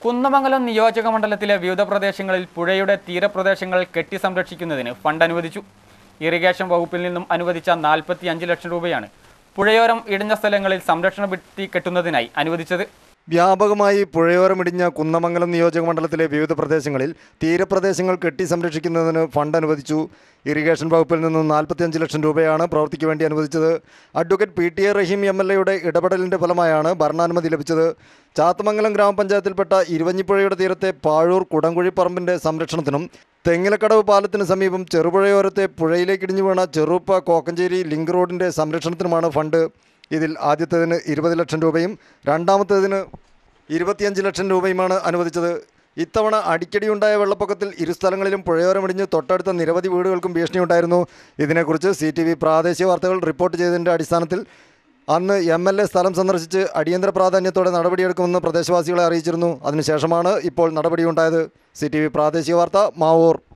കുന്നമംഗലം നിയോജക മണ്ഡലത്തിലെ വിവിധ പ്രദേശങ്ങളിൽ പുഴയുടെ തീരപ്രദേശങ്ങൾ കെട്ടി സംരക്ഷിക്കുന്നതിന് ഫണ്ട് അനുവദിച്ചു ഇറിഗേഷൻ വകുപ്പിൽ നിന്നും അനുവദിച്ച നാൽപ്പത്തി അഞ്ച് ലക്ഷം രൂപയാണ് പുഴയോരം ഇടിഞ്ഞ സ്ഥലങ്ങളിൽ സംരക്ഷണ ഭിത്തി കെട്ടുന്നതിനായി അനുവദിച്ചത് വ്യാപകമായി പുഴയോരമിടിഞ്ഞ കുന്നമംഗലം നിയോജക മണ്ഡലത്തിലെ വിവിധ പ്രദേശങ്ങളിൽ തീരപ്രദേശങ്ങൾ കെട്ടി സംരക്ഷിക്കുന്നതിന് ഫണ്ട് അനുവദിച്ചു ഇറിഗേഷൻ വകുപ്പിൽ നിന്നും നാൽപ്പത്തിയഞ്ച് ലക്ഷം രൂപയാണ് പ്രവൃത്തിക്ക് വേണ്ടി അനുവദിച്ചത് advocate P T A Rahim M L എയുടെ ഇടപെടലിൻ്റെ ഫലമായാണ് ഭരണാനുമതി ലഭിച്ചത് ചാത്തമംഗലം ഗ്രാമപഞ്ചായത്തിൽപ്പെട്ട ഇരുവഞ്ഞിപ്പുഴയുടെ തീരത്തെ പാഴൂർ കുടംകുഴി പറമ്പിൻ്റെ സംരക്ഷണത്തിനും തെങ്ങിലക്കടവ് പാലത്തിന് സമീപം ചെറുപുഴയോരത്തെ പുഴയിലേക്ക് ഇടിഞ്ഞു വീണ ചെറുപ്പ കോക്കഞ്ചേരി ലിങ്ക് റോഡിൻ്റെ സംരക്ഷണത്തിനുമാണ് ഫണ്ട് ഇതിൽ ആദ്യത്തേതിന് ഇരുപത് ലക്ഷം രൂപയും രണ്ടാമത്തേതിന് ഇരുപത്തിയഞ്ച് ലക്ഷം രൂപയുമാണ് അനുവദിച്ചത് ഇത്തവണ അടിക്കടിയുണ്ടായ വെള്ളപ്പൊക്കത്തിൽ ഇരു സ്ഥലങ്ങളിലും പുഴയോരമിടിഞ്ഞ് തൊട്ടടുത്ത നിരവധി വീടുകൾക്കും ഭീഷണിയുണ്ടായിരുന്നു ഇതിനെക്കുറിച്ച് സി ടി വി പ്രാദേശിക വാർത്തകൾ റിപ്പോർട്ട് ചെയ്തതിൻ്റെ അടിസ്ഥാനത്തിൽ അന്ന് എം എൽ എ സ്ഥലം സന്ദർശിച്ച് അടിയന്തര പ്രാധാന്യത്തോടെ നടപടിയെടുക്കുമെന്ന് പ്രദേശവാസികളെ അറിയിച്ചിരുന്നു അതിനുശേഷമാണ് ഇപ്പോൾ നടപടിയുണ്ടായത് സി ടി വി പ്രാദേശിക വാർത്ത മാവൂർ